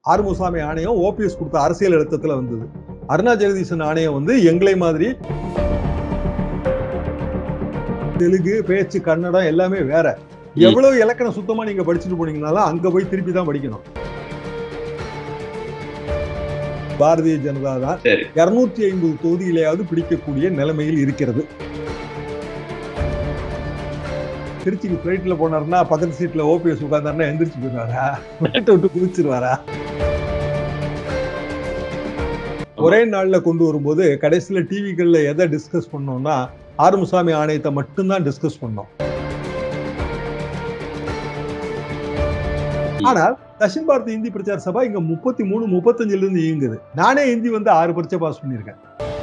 ஆறுமுகசாமி ஆணையம் ஓபிஎஸ் கொடுத்த அரசியல் அழுத்தத்துல வந்தது அருணா ஜெகதீசன் ஆணையம் வந்து எங்களை மாதிரி தெலுங்கு பேச்சு கன்னடம் எல்லாமே வேற எவ்வளவு இலக்கணம் சுத்தமா நீங்க படிச்சுட்டு போனீங்கனாலும் அங்க போய் திருப்பி தான் படிக்கணும் பாரதிய ஜனதா தான் சரி இருநூற்றி ஐம்பது தொகுதியிலேயாவது பிடிக்கக்கூடிய நிலைமையில் இருக்கிறது திருச்சிக்கு பிளைட்ல போனாருன்னா பக்கத்து சீட்ல ஓபிஎஸ் உட்கார்ந்தாருன்னா எந்திரிச்சு போயிடுவாரா வீட்டை விட்டு குதிச்சிருவாரா ஒரே நாள்ல கொண்டு வரும்போது கடைசியில டிவிகள்ல எதை டிஸ்கஸ் பண்ணோம்னா ஆறுமுசாமி ஆணையத்தை மட்டும்தான் டிஸ்கஸ் பண்ணோம் ஆனால் தக்ஷின் பாரத் இந்தி பிரச்சார சபா இங்க முப்பத்தி மூணு முப்பத்தஞ்சுல இருந்து இயங்குது நானே ஹிந்தி வந்து ஆறு பரீட்சை பாஸ் பண்ணியிருக்கேன்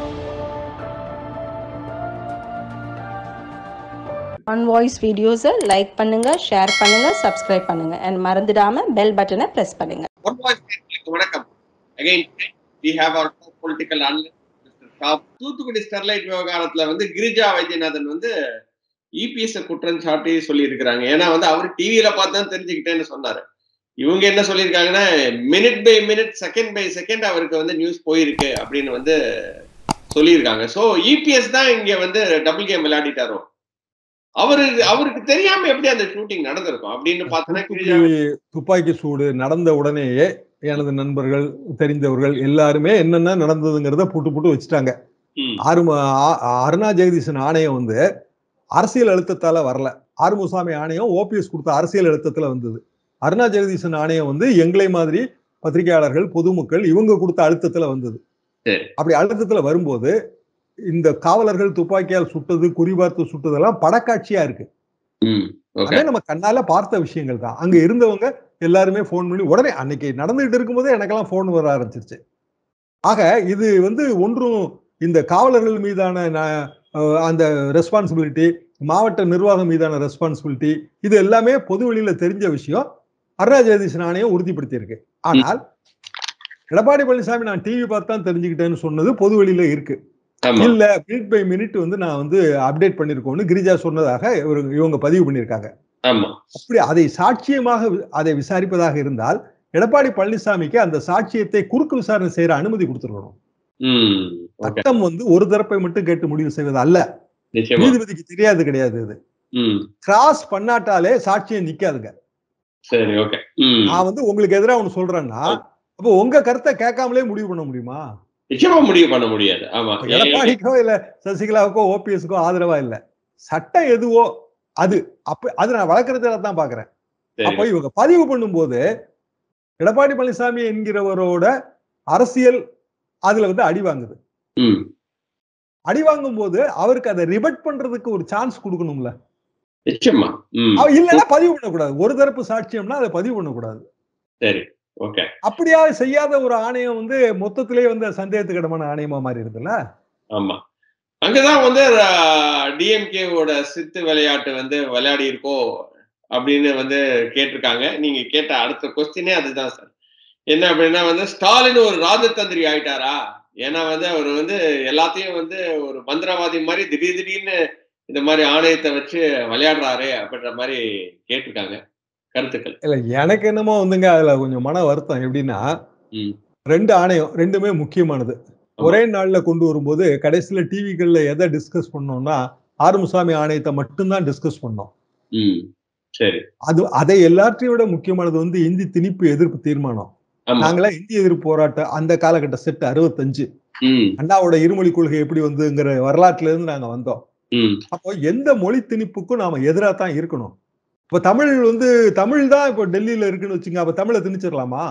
ஆன் வாய்ஸ் வீடியோஸை லைக் பண்ணுங்க ஷேர் பண்ணுங்க சப்ஸ்கிரைப் பண்ணுங்க அண்ட் மறந்துடாம பெல் பட்டனை பிரஸ் பண்ணுங்க ஒன் வாய்ஸ் நேயர்களுக்கு வணக்கம் again we have our political analyst mister top Thoothukudi Sterlite விவகாரத்துல வந்து கிரிஜா வைத்தியநாதன் வந்து இபிஎஸ் குற்றம் சாட்டி சொல்லி இருக்கிறாங்க ஏன்னா வந்து அவர் டிவியில பார்த்து தான் தெரிஞ்சுக்கிட்டேன்னு சொன்னாரு இவங்க என்ன சொல்லியிருக்காங்கன்னா minute by minute second by second அவருக்கு வந்து நியூஸ் போயிருக்கு அப்படின்னு வந்து சொல்லியிருக்காங்க ஸோ இபிஎஸ் தான் இங்க வந்து டபுள் கேம் விளையாடிட்டாரோ அவரு அவருக்கு தெரியாம எப்படி அந்த ஷூட்டிங் நடந்திருக்கும் அப்படின்னு பார்த்தோன்னா கிரிஜா தூத்துக்குடி துப்பாக்கி சூடு நடந்த உடனேயே எனது நண்பர்கள் தெரிந்தவர்கள் எல்லாருமே என்னென்ன நடந்ததுங்கிறத புட்டு புட்டு வச்சுட்டாங்க ம், ஆறும ஆ- அருணா ஜெகதீசன் ஆணையம் வந்து அரசியல் அழுத்தத்தால வரல ஆறுமுசாமி ஆணையம் ஓபிஎஸ் கொடுத்த அரசியல் அழுத்தத்துல வந்தது அருணா ஜெகதீசன் ஆணையம் வந்து எங்களை மாதிரி பத்திரிகையாளர்கள் பொதுமக்கள் இவங்க கொடுத்த அழுத்தத்துல வந்தது சரி. அப்படி அழுத்தத்துல வரும்போது இந்த காவலர்கள் துப்பாக்கியால் சுட்டது குறிபார்த்து சுட்டதெல்லாம் படக்காட்சியா இருக்கு ம், ஓகே அதே நம்ம கண்ணால பார்த்த விஷயங்கள் தான் அங்க இருந்தவங்க எல்லாருமே ஃபோன் பண்ணி உடனே அன்னைக்கு நடந்துகிட்டு இருக்கும்போதே எனக்கெல்லாம் ஃபோன் வர ஆரம்பிச்சிருச்சு ஆக இது வந்து ஒன்றும் இந்த காவலர்கள் மீதான ந- அஹ் அந்த ரெஸ்பான்சிபிலிட்டி மாவட்ட நிர்வாகம் மீதான ரெஸ்பான்சிபிலிட்டி இது எல்லாமே பொது வெளியில தெரிஞ்ச விஷயம் அருணா ஜெகதீசன் ஆணையம் உறுதிப்படுத்தியிருக்கு ஆனால் எடப்பாடி பழனிசாமி நான் டிவி பார்த்து தான் தெரிஞ்சுக்கிட்டேன்னு சொன்னது பொது வெளியில இருக்கு ஆமா இல்ல மினிட் பை மினிட் வந்து நான் வந்து அப்டேட் பண்ணிருக்கோம்னு கிரிஜா சொன்னதாக இவரு- இவங்க பதிவு பண்ணியிருக்காங்க ஆமா அப்படி அதை சாட்சியமாக வி- அதை விசாரிப்பதாக இருந்தால் எடப்பாடி பழனிசாமிக்கு அந்த சாட்சியத்தை குறுக்கு விசாரணை செய்யற அனுமதி கொடுத்துருக்கணும் ம் ஓகே சட்டம் வந்து ஒரு தரப்பை மட்டும் கேட்டு முடிவு செய்வது அல்ல நிச்சயமா நீதிபதிக்கு தெரியாது கிடையாது இது ம் கிராஸ் பண்ணாட்டாலே சாட்சியம் நிக்காதுங்க சரி ஓகே ம் நான் வந்து உங்களுக்கு எதிராக ஒண்ணு சொல்றேன்னா அப்போ உங்க கருத்தை கேட்காமலே முடிவு பண்ண முடியுமா நிச்சயமா முடிவு பண்ண முடியாது ஆமா இப்ப எடப்பாடிக்கோ இல்ல சசிகலாவுக்கோ ஓபிஎஸ்க்கோ ஆதரவா இல்ல சட்டம் எதுவோ அது அப்ப அது நான் வளர்க்கறதுல தான் பாக்குறேன் சரி. அப்போ இவங்க பதிவு பண்ணும்போது எடப்பாடி பழனிசாமி என்கிறவரோட அரசியல் அதுல வந்து அடி வாங்குது ம் அடி வாங்கும் போது அவருக்கு அதை ரிபட் பண்றதுக்கு ஒரு சான்ஸ் கொடுக்கணும்ல நிச்சயமா ம் அவ இல்லைன்னா பதிவு பண்ணக்கூடாது ஒரு தரப்பு சாட்சியம்னா அதை பதிவு பண்ணக்கூடாது சரி ஓகே அப்படியா செய்யாத ஒரு ஆணையம் வந்து மொத்தத்திலே வந்து சந்தேகத்துக்கிடமான ஆணையமா மாறி இருக்குல்ல ஆமா அங்கதான் வந்து டிஎம்கேவோட சித்து விளையாட்டு வந்து விளையாடி இருக்கோ அப்படின்னு வந்து கேட்டிருக்காங்க நீங்க கேட்ட அடுத்த கொஸ்டினே அதுதான் சார் என்ன அப்படின்னா வந்து ஸ்டாலின் ஒரு ராஜதந்திரி ஆயிட்டாரா ஏன்னா வந்து அவர் வந்து எல்லாத்தையும் வந்து ஒரு மந்திரவாதி மாதிரி திடீர் திடீர்னு இந்த மாதிரி ஆணையத்தை வச்சு விளையாடுறாரு அப்படின்ற மாதிரி கேட்டிருக்காங்க கருத்துக்கள் இல்ல எனக்கு என்னமோ வந்துங்க அதுல கொஞ்சம் மன வருத்தம் எப்படின்னா ம். ரெண்டு ஆணையம் ரெண்டுமே முக்கியமானது ஒரே நாள்ல கொண்டு வரும்போது கடைசியில டிவிகள்ல எதை டிஸ்கஸ் பண்ணோம்னா ஆறுமுசாமி ஆணையத்தை மட்டும்தான் டிஸ்கஸ் பண்ணோம் ம் சரி அது அதை எல்லாற்றையும் விட முக்கியமானது வந்து இந்தி திணிப்பு எதிர்ப்பு தீர்மானம் ஆமா நாங்களாம் இந்தி எதிர்ப்பு போராட்டம் அந்த காலகட்ட செட் அறுபத்தஞ்சு ம் அண்ணாவோட இருமொழி கொள்கை எப்படி வந்துங்கிற வரலாற்றுல இருந்து நாங்க வந்தோம் ம் அப்போ எந்த மொழி திணிப்புக்கும் நாம எதிராக தான் இருக்கணும் இப்ப தமிழ் வந்து தமிழ் தான் இப்போ டெல்லியில இருக்குன்னு வச்சுங்க அப்ப தமிழை திணிச்சிடலாமா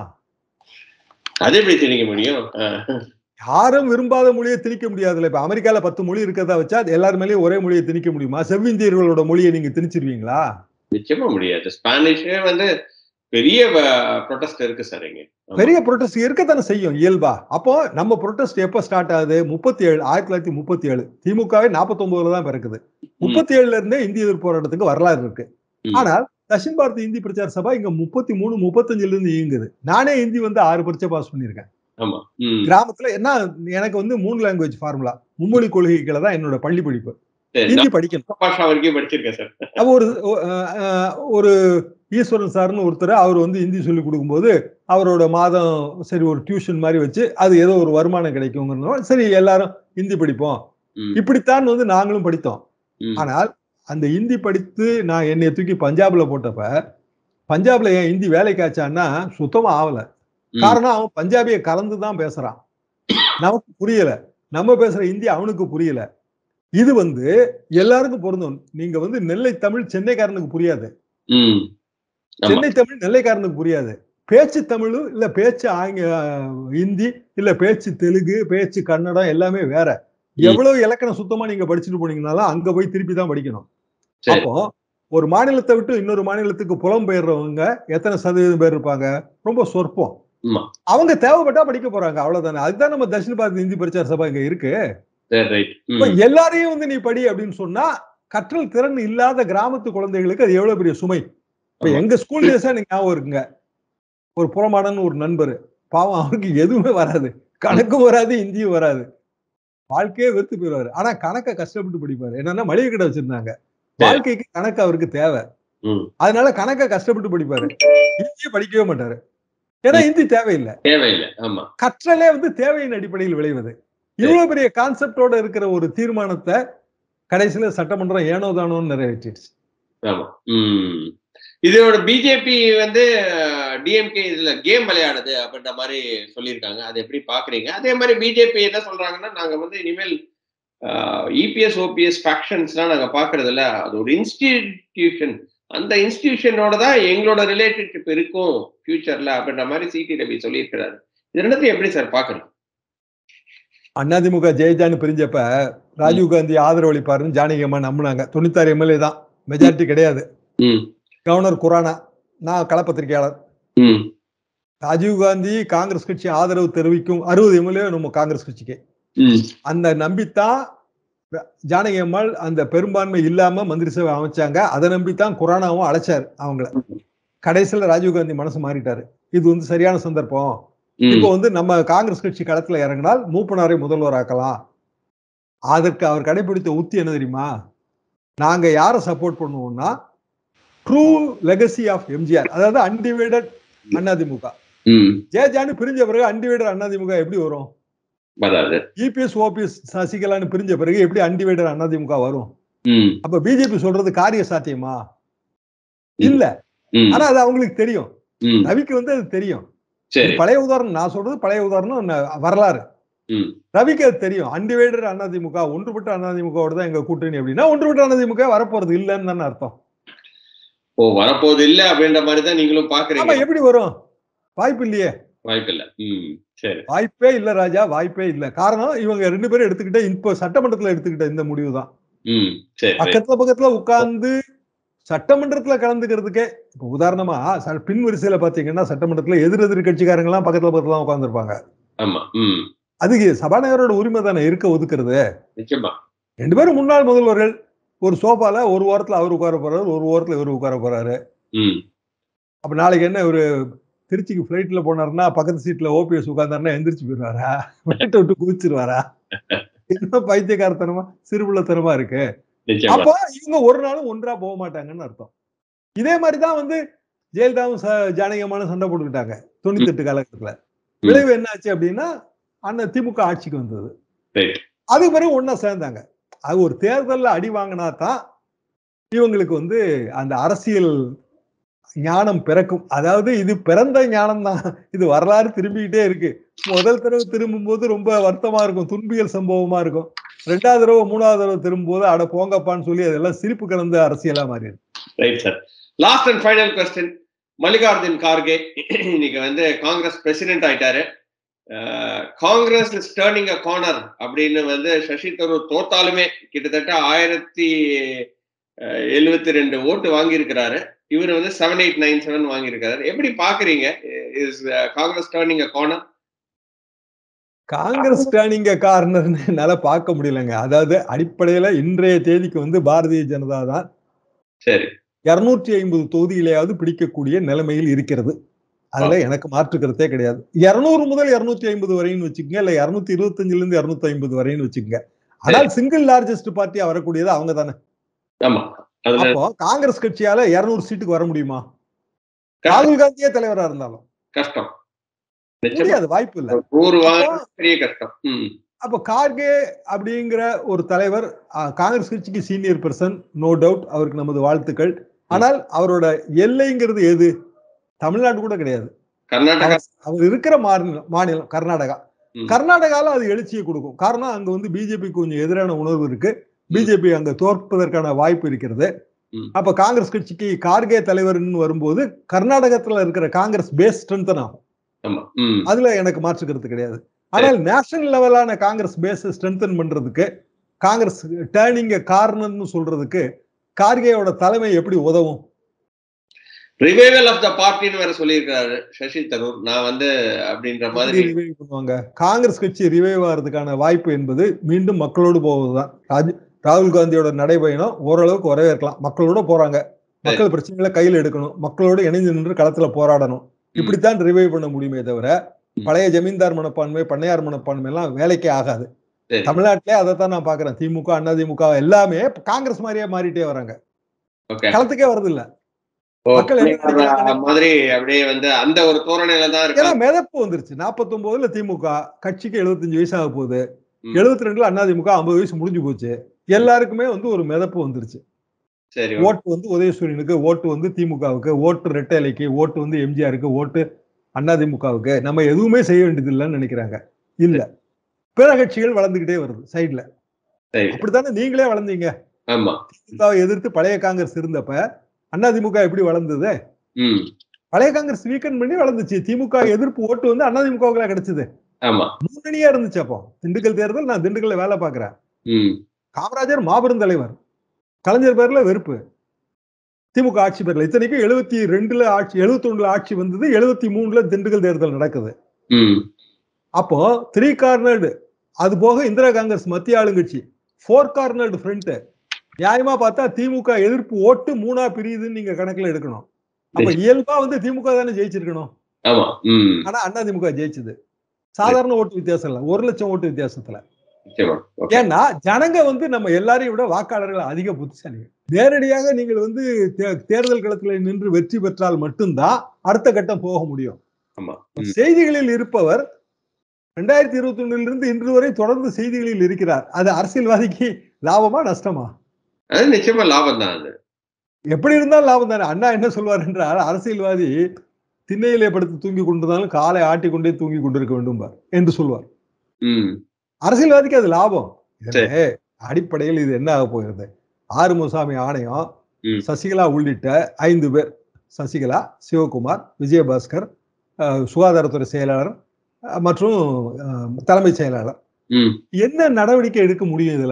அது எப்படி திணிக்க முடியும் ஆ. யாரும் விரும்பாத மொழியை திணிக்க முடியாதுல்ல இப்ப அமெரிக்கால பத்து மொழி இருக்கிறதா வச்சா அது எல்லார் மேலயும் ஒரே மொழியை திணிக்க முடியுமா செவ்விந்தியர்களோட மொழியை நீங்க திணிச்சிருவீங்களா நிச்சயமா முடியாது ஸ்பானிஷே வந்து பெரிய ப்ரொடெஸ்ட் இருக்கு சார் இங்க ஆமா. பெரிய புரொட்டஸ்ட் இருக்கத்தானே செய்யும் இயல்பா அப்போ நம்ம புரொட்டஸ்ட் எப்ப ஸ்டார்ட் ஆகுது முப்பத்தி ஏழு ஆயிரத்தி தொள்ளாயிரத்தி முப்பத்தி ஏழு திமுகவே நாற்பத்தி ஒன்பதுல தான் பிறக்குது முப்பத்தி ஏழுல இருந்தே இந்திய எதிர்ப்பு போராட்டத்துக்கு வரலாறு இருக்கு ம். ஆனால் தக்ஷின் பாரத் இந்தி பிரச்சார சபா இங்க முப்பத்தி மூணு முப்பத்தஞ்சுல இருந்து இயங்குது நானே ஹிந்தி வந்து ஆறு பரீட்சை பாஸ் பண்ணியிருக்கேன் ஆமா ம் கிராமத்துல என்ன எனக்கு வந்து மூணு லாங்குவேஜ் ஃபார்முலா மும்மொழி கொள்கைகளை தான் என்னோட பள்ளி படிப்பு சரி ஹிந்தி நான் படிக்கணும் பாஷா வரைக்கும் படிச்சிருக்கேன் சார் அப்ப ஒரு அஹ், அஹ், ஒரு ஈஸ்வரன் சார்னு ஒருத்தர் அவர் வந்து ஹிந்தி சொல்லி கொடுக்கும்போது அவரோட மாதம் சரி ஒரு டியூஷன் மாதிரி வச்சு அது ஏதோ ஒரு வருமானம் கிடைக்குங்கிறதுனால சரி எல்லாரும் ஹிந்தி படிப்போம் ம், இப்படித்தான் வந்து நாங்களும் படித்தோம் ம், ஆனால் அந்த ஹிந்தி படித்து நான் என்னை தூக்கி பஞ்சாப்ல போட்டப்ப பஞ்சாப்ல என் ஹிந்தி வேலைக்கு ஆச்சான்னா சுத்தமா ஆகல ம். காரணம் அவன் பஞ்சாபிய கலந்து தான் பேசுறான் நமக்கு புரியல நம்ம பேசுற ஹிந்தி அவனுக்கு புரியல இது வந்து எல்லாருக்கும் பொருந்தும் நீங்க வந்து நெல்லை தமிழ் சென்னைக்காரனுக்கு புரியாது ம். ஆமா. சென்னை தமிழ் நெல்லைக்காரனுக்கு புரியாது பேச்சு தமிழ் இல்ல பேச்சு ஆங்க ஹிந்தி இல்ல பேச்சு தெலுங்கு பேச்சு கன்னடம் எல்லாமே வேற எவ்வளவு இலக்கணம் சுத்தமா நீங்க படிச்சுட்டு போனீங்கனாலும் அங்க போய் திருப்பி தான் படிக்கணும் சரி அப்போ ஒரு மாநிலத்தை விட்டு இன்னொரு மாநிலத்துக்கு புலம்பெயர்றவங்க எத்தனை சதவீதம் பேர் இருப்பாங்க ரொம்ப சொற்பம் ஆமா. அவங்க தேவைப்பட்டா படிக்க போறாங்க அவ்வளவுதானே அதுதான் நம்ம தட்சிண பாரத இந்தி பிரச்சார சபா இங்க இருக்கு சரி ரைட் இப்ப எல்லாரையும் வந்து நீ படி அப்படின்னு சொன்னா கற்றல் திறன் இல்லாத கிராமத்து குழந்தைகளுக்கு அது எவ்வளவு பெரிய சுமை இப்ப ஆமா. எங்க ஸ்கூல் டேஸா எனக்கு ஞாபகம் இருக்குங்க ஒரு புறமாடன்னு ஒரு நண்பர் பாவம் அவருக்கு எதுவுமே வராது கணக்கும் வராது இந்தியும் வராது வாழ்க்கையே வெறுத்து போயிடுவாரு ஆனா கணக்கை கஷ்டப்பட்டு படிப்பாரு என்னன்னா மளிகை கடை வச்சிருந்தாங்க வாழ்க்கைக்கு கணக்கு அவருக்கு தேவை ம். அதனால கணக்கை கஷ்டப்பட்டு படிப்பாரு இந்தியை படிக்கவே மாட்டாரு ஏன்னா இந்தி தேவையில்லை தேவையில்லை ஆமா கற்றலே வந்து தேவையின் அடிப்படையில் விளைவது இவ்வளவு பெரிய கான்செப்டோட இருக்கிற ஒரு தீர்மானத்தை கடைசியில சட்டமன்றம் ஏனோ தானோன்னு நிறைவேற்றிடுச்சு ஆமா ம் இதோட பிஜேபி வந்து டிஎம்கே இதுல கேம் விளையாடுது அப்படின்ற மாதிரி சொல்லியிருக்காங்க அதை எப்படி பாக்குறீங்க அதே மாதிரி பிஜேபி என்ன சொல்றாங்கன்னா நாங்க வந்து இனிமேல் இபிஎஸ் ஓபிஎஸ் ஃபேக்ஷன்ஸ்லாம் நாங்க பாக்குறது இல்ல அது ஒரு இன்ஸ்டிடியூஷன் அந்த இன்ஸ்டிடியூஷனோட தான் எங்களோட ரிலேஷன்ஷிப் இருக்கும் ஃபியூச்சர்ல அப்படின்ற மாதிரி சிடி ரவி சொல்லியிருக்கிறாரு இது ரெண்டுத்தையும் எப்படி சார் பாக்குறீங்க அதிமுக ஜெயஜான்னு பிரிஞ்சப்ப ராஜீவ் காந்தி ஆதரவளிப்பாருன்னு ஜானகி அம்மா நம்பினாங்க தொண்ணூத்தாறு எம்எல்ஏ தான் மெஜாரிட்டி கிடையாது ம் கவர்னர் குரானா நான் களப்பத்திரிகையாளர் ம் ராஜீவ் காந்தி காங்கிரஸ் கட்சி ஆதரவு தெரிவிக்கும் அறுபது எம்எல்ஏ நம்ம காங்கிரஸ் கட்சிக்கு ம் அந்த நம்பித்தான் ஜானகி அம்மாள் அந்த பெரும்பான்மை இல்லாம மந்திரி சபை அமைச்சாங்க அதை நம்பித்தான் குரானாவும் அழைச்சாரு அவங்கள கடைசியில ராஜீவ் காந்தி மனசு மாறிட்டாரு இது வந்து சரியான சந்தர்ப்பம் ம் இப்போ வந்து நம்ம காங்கிரஸ் கட்சி களத்துல இறங்கினால் மூப்பனாரை முதல்வராக்கலாம் அதற்கு அவர் கடைபிடித்த உத்தி என்ன தெரியுமா நாங்க யாரை சப்போர்ட் பண்ணுவோம்னா ட்ரூ லெகசி ஆஃப் எம்ஜிஆர் அதாவது அன்டிவைடட் அதிமுக ம் ஜெயஜானு பிரிஞ்ச பிறகு அன்டிவைடட் அதிமுக எப்படி வரும் வராது இபிஎஸ் ஓபிஎஸ் சசிகலான்னு பிரிஞ்ச பிறகு எப்படி அன்டிவைடட் அதிமுக வரும் ம் அப்ப பிஜேபி சொல்றது காரிய சாத்தியமா இல்ல ம் ஆனா அது அவங்களுக்கு தெரியும் ம் ரவிக்கு வந்து அது தெரியும் சரி பழைய உதாரணம் நான் சொல்றது பழைய உதாரணம் ந- வரலாறு ம் ரவிக்கு அது தெரியும் அன்டிவைடட் அதிமுக ஒன்றுபட்ட அதிமுகவோட தான் எங்க கூட்டணி அப்படின்னா ஒன்றுபட்ட அதிமுக வரப்போறது இல்லைன்னு தானே அர்த்தம் ஓ வரப்போது இல்ல அப்படின்ற மாதிரி தான் நீங்களும் ஆமா பாக்குறீங்க எப்படி வரும் வாய்ப்பு இல்லையே வாய்ப்பு இல்ல ம் சரி வாய்ப்பே இல்ல ராஜா வாய்ப்பே இல்ல காரணம் இவங்க ரெண்டு பேரும் எடுத்துக்கிட்ட இப்போ சட்டமன்றத்துல எடுத்துக்கிட்ட இந்த முடிவு தான் ம் சரி சரி. பக்கத்துல பக்கத்துல உட்கார்ந்து சட்டமன்றத்துல கலந்துக்கிறதுக்கே இப்போ உதாரணமா ச- பின் வரிசையில பாத்தீங்கன்னா சட்டமன்றத்துல எதிர் எதிர் கட்சிக்காரங்க எல்லாம் பக்கத்துல பக்கத்துல உட்காந்துருப்பாங்க ஆமா ம் அதுக்கு சபாநாயகரோட உரிமை தானே இருக்க ஒதுக்குறது நிச்சயமா ரெண்டு பேரும் முன்னாள் முதல்வர்கள் ஒரு சோஃபால ஒரு ஓரத்துல அவர் உட்கார போறாரு ஒரு ஓரத்துல இவர் உட்கார போறாரு ம் அப்ப நாளைக்கு என்ன ஒரு திருச்சிக்கு ஃபிளைட்ல போனாருன்னா பக்கத்து சீட்ல ஓபிஎஸ் உட்கார்ந்தாருன்னா எந்திரிச்சு போயிடுவாரா வீட்டை விட்டு குதிச்சிருவாரா என்ன பைத்தியக்காரத்தனமா சிறுபுள்ளத்தனமா இருக்கு நிச்சயமா அப்போ இவங்க ஒரு நாளும் ஒன்றா போக மாட்டாங்கன்னு அர்த்தம் இதே மாதிரிதான் வந்து ஜெயலலிதாவும் ச- ஜானகியம்மாவும் சண்டை போட்டுக்கிட்டாங்க தொண்ணூத்தி எட்டு காலகட்டத்துல விளைவு என்ன ஆச்சு அப்படின்னா அண்ணன் திமுக ஆட்சிக்கு வந்தது Right. அதுக்கு பிறகு ஒண்ணா சேர்ந்தாங்க அது ஒரு தேர்தல்ல அடி வாங்கினா தான் இவங்களுக்கு வந்து அந்த அரசியல் ஞானம் பிறக்கும் அதாவது இது பிறந்த ஞானம் தான் இது வரலாறு திரும்பிக்கிட்டே இருக்கு முதல் தடவை திரும்பும் போது ரொம்ப வருத்தமா இருக்கும் துன்பியல் சம்பவமா இருக்கும் ரெண்டாவது தடவை மூணாவது தடவை திரும்பும்போது அட போங்கப்பான்னு சொல்லி அதெல்லாம் சிரிப்பு கலந்த அரசியலா மாறி right sir last and final question Mallikarjun Kharge இன்னைக்கு வந்து காங்கிரஸ் பிரசிடென்ட் ஆயிட்டாரு Congress is turning a corner அப்படின்னு வந்து சசி தரூர் தோத்தாலுமே கிட்டத்தட்ட ஆயிரத்தி எழுபத்தி ரெண்டு ஓட்டு வாங்கியிருக்கிறாரு இவர் வந்து செவன் எயிட் நைன் செவன் வாங்கியிருக்காரு எப்படி பாக்குறீங்க is Congress turning a corner Congress டேர்னிங்க காரணர்னு என்னால பார்க்க முடியலங்க அதாவது அடிப்படையில இன்றைய தேதிக்கு வந்து பாரதிய ஜனதா தான் சரி இருநூற்றி ஐம்பது தொகுதியிலேயாவது பிடிக்கக்கூடிய நிலைமையில் இருக்கிறது அதுல எனக்கு மாற்று கருத்தே கிடையாது இருநூறு முதல் இருநூத்தி ஐம்பது வரைன்னு வச்சுக்கோங்க இல்ல இருநூத்தி இருபத்தஞ்சுல இருந்து இருநூத்தி ஐம்பது வரைன்னு வச்சுக்கோங்க ஆனால் சிங்கிள் லார்ஜஸ்ட் பார்ட்டியா வரக்கூடியது அவங்க தானே ஆமா அதுல அப்போ காங்கிரஸ் கட்சியால இருநூறு சீட்டுக்கு வர முடியுமா ராகுல் காந்தியே தலைவரா இருந்தாலும் கஷ்டம் நிச்சயமா முடியாது வாய்ப்பு இல்ல நூறு வாரம் அப்போ- பெரிய கஷ்டம் ம் அப்ப கார்கே அப்படிங்கிற ஒரு தலைவர் அஹ், காங்கிரஸ் கட்சிக்கு சீனியர் பர்சன் நோ டவுட் அவருக்கு நமது வாழ்த்துக்கள் ஆனால் அவரோட எல்லைங்கிறது எது தமிழ்நாடு கூட கிடையாது கர்நாடகா அவர் அவர் இருக்கிற மாநிலம் மாநிலம் கர்நாடகா ம். கர்நாடகால அது எழுச்சியை கொடுக்கும் காரணம் அங்க வந்து பிஜேபி கொஞ்சம் எதிரான உணர்வு இருக்கு பிஜேபி அங்க தோற்பதற்கான வாய்ப்பு இருக்கிறது ம். அப்ப காங்கிரஸ் கட்சிக்கு கார்கே தலைவர்னு வரும்போது கர்நாடகத்துல இருக்கிற காங்கிரஸ் பேஸ் ஸ்ட்ரென்தன் ஆகும் ஆமா ம் அதுல எனக்கு மாற்று கருத்து கிடையாது ஆனால் நேஷனல் லெவலான காங்கிரஸ் பேஸ் ஸ்ட்ரென்தன் பண்றதுக்கு காங்கிரஸ் டேர்னிங்க காரணம்னு சொல்றதுக்கு கார்கேயோட தலைமை எப்படி உதவும் ரிவைவல் ஆஃப் த பார்ட்டின்னு வேற சொல்லியிருக்காரு சசி தரூர் நான் வந்து அப்படின்ற மாதிரி எப்படி revive பண்ணுவாங்க காங்கிரஸ் கட்சி ரிவைவ் ஆகிறதுக்கான வாய்ப்பு என்பது மீண்டும் மக்களோடு போவதுதான் ராஜ் ராகுல் காந்தியோட நடைபயணம் ஓரளவுக்கு வரவேற்கலாம் மக்களோட போறாங்க மக்கள் பிரச்சனைகளை கையில் எடுக்கணும் மக்களோடு இணைந்து நின்று களத்துல போராடணும் இப்படித்தான் ரிவைவ் பண்ண முடியுமே தவிர ம். பழைய ஜமீன்தார் மனப்பான்மை பண்ணையார் மனப்பான்மை எல்லாம் வேலைக்கே ஆகாது சரி. தமிழ்நாட்டிலே அதைத்தான் நான் பாக்குறேன் திமுக அதிமுக எல்லாமே காங்கிரஸ் மாதிரியே மாறிட்டே வராங்க ஓகே களத்துக்கே வருது இல்ல ஓ, மக்கள் என்ன அந்த நினைக்கிறாங்க? மாதிரி அப்படியே வந்து அந்த ஒரு தோரணையில தான் ஏன்னா இருக்கு மிதப்பு வந்துருச்சு 49 திமுக கட்சிக்கு 75 வயசு ஆக போகுது ம். 72 ரெண்டுல அதிமுக 50 வயசு முடிஞ்சு போச்சு எல்லாருக்குமே வந்து ஒரு மிதப்பு வந்துருச்சு சரி ஓட்டு வந்து உதயசூரியனுக்கு ஓட்டு வந்து திமுகவுக்கு ஓட்டு ரெட்டைலைக்கு ஓட்டு வந்து எம்ஜிஆருக்கு ஓட்டு அதிமுகவுக்கு நம்ம எதுவுமே செய்ய வேண்டியது இல்லைன்னு நினைக்கிறாங்க இல்ல பிற கட்சிகள் வளர்ந்துகிட்டே வருது சைடுல சரி அப்படித்தானே நீங்களே வளர்ந்தீங்க ஆமா திமுகவை எதிர்த்து பழைய காங்கிரஸ் இருந்தப்ப அதிமுக எப்படி வளர்ந்தது ம் பழைய காங்கிரஸ் வீக்கன் பண்ணி வளர்ந்துச்சு திமுக எதிர்ப்பு ஓட்டு வந்து அதிமுகவுக்கு கிடைச்சது ஆமா முன்னணியா இருந்துச்சு அப்போ திண்டுக்கல் தேர்தல் நான் திண்டுக்கல்ல வேலை பார்க்கிறேன் ம் காமராஜர் மாபெரும் தலைவர் கலைஞர் பேர்ல வெறுப்பு திமுக ஆட்சி பேர்ல இத்தனைக்கும் எழுபத்தி ரெண்டுல ஆட்சி எழுபத்தி ஒண்ணுல ஆட்சி வந்தது எழுபத்தி மூணுல திண்டுக்கல் தேர்தல் நடக்குது ம் அப்போ த்ரீ கார்னர்டு அது போக இந்திரா காங்கிரஸ் மத்திய ஆளுங்கட்சி ஃபோர் கார்னர்டு ஃப்ரண்ட் நியாயமா பார்த்தா திமுக எதிர்ப்பு ஓட்டு மூணா பிரியுதுன்னு நீங்க கணக்குல எடுக்கணும் அப்ப இயல்பா வந்து திமுக தானே ஜெயிச்சிருக்கணும் ஆமா ம் ஆனா அண்ணா திமுக ஜெயிச்சது சாதாரண ஓட்டு வித்தியாசம் இல்ல ஒரு லட்சம் ஓட்டு வித்தியாசத்துல நிச்சயமா ஓகே ஏன்னா ஜனங்க வந்து நம்ம எல்லாரையும் விட வாக்காளர்கள் அதிக புத்திசாலிகள் நேரடியாக நீங்கள் வந்து தே- தேர்தல் களத்துல நின்று வெற்றி பெற்றால் மட்டும்தான் அடுத்த கட்டம் போக முடியும் ஆமா ம். செய்திகளில் இருப்பவர் ரெண்டாயிரத்தி இருபத்தி ஒண்ணுல இருந்து இன்று வரை தொடர்ந்து செய்திகளில் இருக்கிறார் அது அரசியல்வாதிக்கு லாபமா நஷ்டமா அது நிச்சயமா லாபம் தான் அது எப்படி இருந்தாலும் லாபம் தானே அண்ணா என்ன சொல்வார் என்றால் அரசியல்வாதி திண்ணையிலே படுத்து தூங்கி கொண்டிருந்தாலும் காலை ஆட்டி கொண்டே தூங்கி கொண்டிருக்க வேண்டும் பார் என்று சொல்வார் ம் அரசியல்வாதிக்கு அது லாபம் இதுல அடிப்படையில் இது என்ன ஆக போகிறது ஆறுமுகசாமி ஆணையம் ம். சசிகலா உள்ளிட்ட ஐந்து பேர் சசிகலா சிவகுமார் விஜயபாஸ்கர் அஹ், சுகாதாரத்துறை செயலாளர் அஹ், மற்றும் அஹ், தலைமைச் செயலாளர் ம் என்ன நடவடிக்கை எடுக்க முடியும் இதுல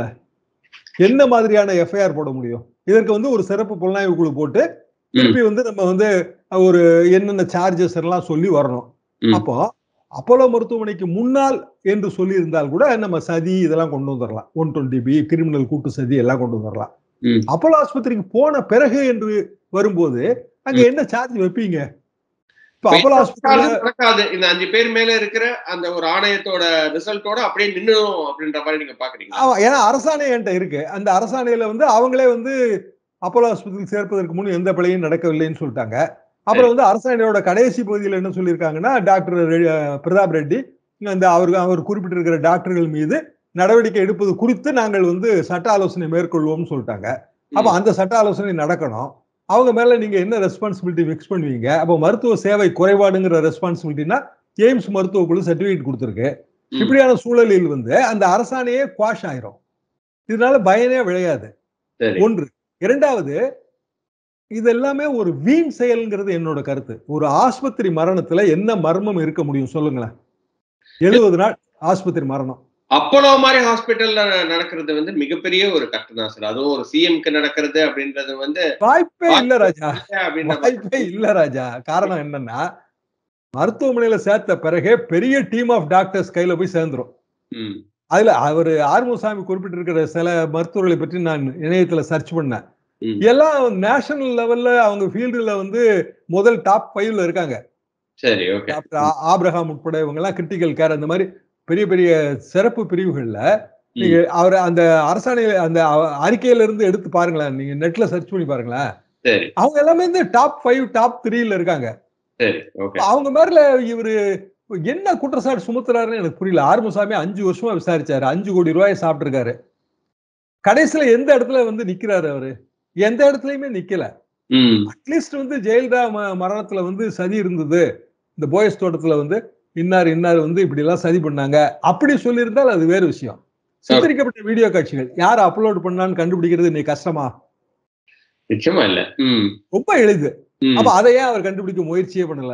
என்ன மாதிரியான எஃப்ஐஆர் போட முடியும் இதற்கு வந்து ஒரு சிறப்பு புலனாய்வு குழு போட்டு திருப்பி வந்து நம்ம வந்து ஒரு என்னென்ன சார்ஜஸ் எல்லாம் சொல்லி வரணும் ம். அப்போ அப்போலோ மருத்துவமனைக்கு முன்னால் என்று சொல்லி இருந்தால் கூட நம்ம சதி இதெல்லாம் கொண்டு வந்துடலாம் ஒன் டுவெண்ட்டி பி கிரிமினல் கூட்டு சதி எல்லாம் கொண்டு வந்துடலாம் ம். அப்போலோ ஆஸ்பத்திரிக்கு போன பிறகு என்று வரும்போது அங்க என்ன சார்ஜ் வைப்பீங்க இப்ப அப்போலோ ஆஸ்பத்திரியில நடக்காது, நடக்காது இந்த அஞ்சு பேர் மேல இருக்கிற அந்த ஒரு ஆணையத்தோட ரிசல்ட்டோட அப்படியே நின்னுடும் அப்படின்ற மாதிரி நீங்க பாக்குறீங்க ஆமா ஏன்னா அரசாணை என்கிட்ட இருக்கு அந்த அரசாணையில வந்து அவங்களே வந்து அப்போலோ ஆஸ்பத்திரி சேர்ப்பதற்கு முன் எந்த பிழையும் நடக்கவில்லைன்னு சொல்லிட்டாங்க அப்புறம் வந்து அரசாணையோட கடைசி பகுதியில் என்ன சொல்லியிருக்காங்கன்னா டாக்டர் ரெ- அஹ் பிரதாப் ரெட்டி அந்த அவர் அவர் குறிப்பிட்டிருக்கிற டாக்டர்கள் மீது நடவடிக்கை எடுப்பது குறித்து நாங்கள் வந்து சட்ட ஆலோசனை மேற்கொள்வோம்னு சொல்லிட்டாங்க அப்ப அந்த சட்ட ஆலோசனை நடக்கணும் அவங்க மேல நீங்க என்ன ரெஸ்பான்சிபிலிட்டி ஃபிக்ஸ் பண்ணுவீங்க அப்போ மருத்துவ சேவை குறைபாடுங்கிற ரெஸ்பான்சிபிலிட்டினா எய்ம்ஸ் மருத்துவ குழு சர்டிபிகேட் கொடுத்துருக்கு ம். இப்படியான சூழலில் வந்து அந்த அரசாணையே குவாஷ் ஆயிரும் இதனால பயனே விளையாது சரி ஒன்று இரண்டாவது இது எல்லாமே ஒரு வீண் செயல்ங்கிறது என்னோட கருத்து ஒரு ஆஸ்பத்திரி மரணத்துல என்ன மர்மம் இருக்க முடியும் சொல்லுங்களேன் எழுபது நாள் ஆஸ்பத்திரி மரணம் அப்போலோ மாதிரி ஹாஸ்பிட்டல்ல நடக்கிறது வந்து மிகப்பெரிய ஒரு கஷ்டம் தான் சார் அதுவும் ஒரு சிஎம்க்கு நடக்கிறது அப்படின்றது வந்து வாய்ப்பே இல்ல ராஜா அப்படின்ற வாய்ப்பே இல்ல ராஜா காரணம் என்னன்னா மருத்துவமனையில சேர்த்த பிறகே பெரிய டீம் ஆஃப் டாக்டர்ஸ் கையில போய் சேர்ந்துரும் ம், அதுல அவர் ஆறுமுகசாமி குறிப்பிட்டிருக்கிற சில மருத்துவர்களை பற்றி நான் இணையத்துல சர்ச் பண்ணேன் ம். எல்லாம் நேஷனல் லெவல்ல அவங்க ஃபீல்டுல வந்து முதல் டாப் ஃபைவ்ல இருக்காங்க சரி ஓகே டாக்டர் ஆ- ஆபிரகாம் உட்பட இவங்க எல்லாம் கிரிட்டிக்கல் கேர் அந்த மாதிரி பெரிய பெரிய சிறப்பு பிரிவுகள்ல நீங்க அவர் அந்த அரசாணை அந்த அவ- அறிக்கையில இருந்து எடுத்து பாருங்களேன் நீங்க நெட்ல சர்ச் பண்ணி பாருங்களேன் சரி அவங்க எல்லாமே இந்த டாப் ஃபைவ் டாப் த்ரீல இருக்காங்க சரி ஓகே அவங்க மேல இவரு என்ன குற்றச்சாட்டு சுமத்துறாருன்னு எனக்கு புரியல ஆறுமுசாமி அஞ்சு வருஷமா விசாரிச்சாரு அஞ்சு கோடி ரூபாய் சாப்பிட்டிருக்காரு கடைசியில எந்த இடத்துல வந்து நிக்கிறாரு அவரு எந்த இடத்துலயுமே நிக்கல ம் அட்லீஸ்ட் வந்து ஜெயலலிதா ம- மரணத்துல வந்து சதி இருந்தது இந்த போயஸ் தோட்டத்துல வந்து இன்னார் இன்னார் வந்து இப்படி எல்லாம் சதி பண்ணாங்க அப்படி சொல்லியிருந்தால் அது வேறு விஷயம் சித்தரிக்கப்பட்ட வீடியோ காட்சிகள் யார் அப்லோட் பண்ணான்னு கண்டுபிடிக்கிறது நீ கஷ்டமா நிச்சயமா இல்ல ம் ரொம்ப எளிது ம் அப்ப அதை ஏன் அவர் கண்டுபிடிக்க முயற்சியே பண்ணல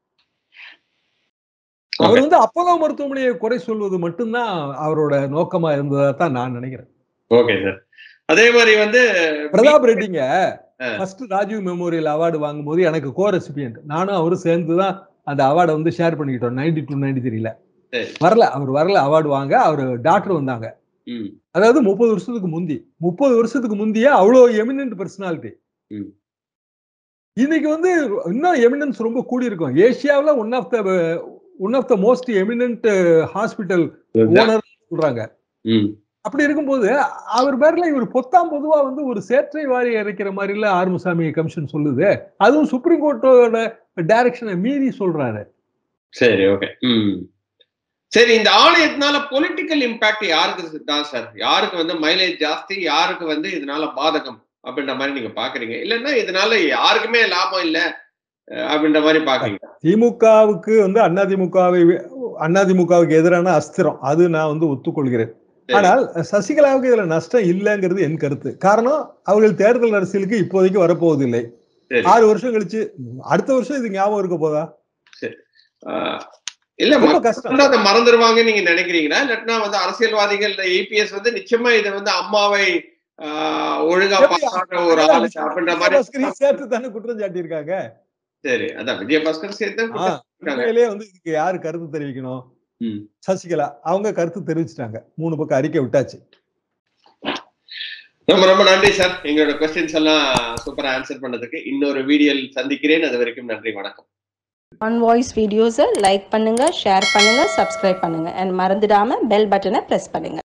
அவர் வந்து அப்போலோ மருத்துவமனையை குறை சொல்வது மட்டும்தான் அவரோட நோக்கமா இருந்ததா தான் நான் நினைக்கிறேன் ஓகே சார் அதே மாதிரி வந்து பிரதாப் ரெட்டிங்க ஆ. ஃபர்ஸ்ட் ராஜீவ் மெமோரியல் அவார்டு வாங்கும்போது எனக்கு கோ ரெசிபியன்ட் நானும் அவரும் சேர்ந்து தான் அந்த அவார்டை வந்து ஷேர் பண்ணிக்கிட்டோம் நைன்டி டூ நைன்டி த்ரீல சரி. வரல அவர் வரல அவார்டு வாங்க அவர் டாக்டர் வந்தாங்க ம் அதாவது முப்பது வருஷத்துக்கு முந்தி முப்பது வருஷத்துக்கு முந்திய அவ்வளோ எமினன்ட் பர்சனாலிட்டி ம். இன்னைக்கு வந்து இன்னும் எமினன்ஸ் ரொம்ப கூடி இருக்கும் ஏசியாவில் one of the one of the most eminent hospital owner சொல்றாங்க ம் அப்படி இருக்கும்போது அவர் பேர்ல இவர் பொத்தாம் பொதுவா வந்து ஒரு சேற்றை வாரி இறைக்கிற மாதிரி இல்ல ஆறுமுசாமி கமிஷன் சொல்லுது அதுவும் சுப்ரீம் கோர்ட்டோட டைரக்ஷனை மீறி சொல்றாரு சரி ஓகே ம் சரி இந்த ஆலயத்தினால பொலிட்டிக்கல் இம்பாக்ட் யாருக்கு தான் சார் யாருக்கு வந்து மைலேஜ் ஜாஸ்தி யாருக்கு வந்து இதனால பாதகம் அப்படின்ற மாதிரி நீங்க பாக்குறீங்க இல்லைன்னா இதனால யாருக்குமே லாபம் இல்ல அஹ், அப்படின்ற மாதிரி பாக்குறீங்க திமுகவுக்கு வந்து அதிமுகவை அதிமுகவுக்கு எதிரான அஸ்திரம் அது நான் வந்து ஒத்துக்கொள்கிறேன் சரி. ஆனால் சசிகலாவுக்கு இதுல நஷ்டம் இல்லைங்கிறது என் கருத்து காரணம் அவர்கள் தேர்தல் அரசியலுக்கு இப்போதைக்கு வரப்போவதில்லை சரி. ஆறு வருஷம் கழிச்சு அடுத்த வருஷம் இது ஞாபகம் இருக்க போதா அஹ், இல்ல ரொம்ப மக்கள் கஷ்டம் வந்து அதை மறந்துடுவாங்கன்னு நீங்க நினைக்கிறீங்களா இல்லாட்டினா வந்து அரசியல்வாதிகள் இபிஎஸ் வந்து நிச்சயமா இதை வந்து அம்மாவை ஆஹ், ஒழுங்கா எப்படி? பார்க்காத ஒரு ஆளு அப்படின்ற மாதிரி விஜயபாஸ்கரையும் சேர்த்து தானே குற்றம் சாட்டியிருக்காங்க சரி அதான் விஜயபாஸ்கர் சேர்த்து தான் ஆ, குற்றம் சாட்டியிருக்காங்க. உண்மையிலேயே வந்து இதுக்கு யாரு கருத்து தெரிவிக்கணும் ம். சசிகலா அவங்க கருத்து தெரிவிச்சிட்டாங்க மூணு பக்கம் அறிக்கை விட்டாச்சு ரொம்ப ரொம்ப நன்றி சார் எங்களோட கொஸ்டின்ஸ் எல்லாம் சூப்பரா ஆன்சர் பண்ணதுக்கு இன்னொரு வீடியோவில் சந்திக்கிறேன் அது வரைக்கும் நன்றி வணக்கம் ஆன் வாய்ஸ் வீடியோஸை லைக் பண்ணுங்கள் ஷேர் பண்ணுங்கள் சப்ஸ்கிரைப் பண்ணுங்கள் அண்ட் மறந்துடாமல் பெல் பட்டனை ப்ரெஸ் பண்ணுங்கள்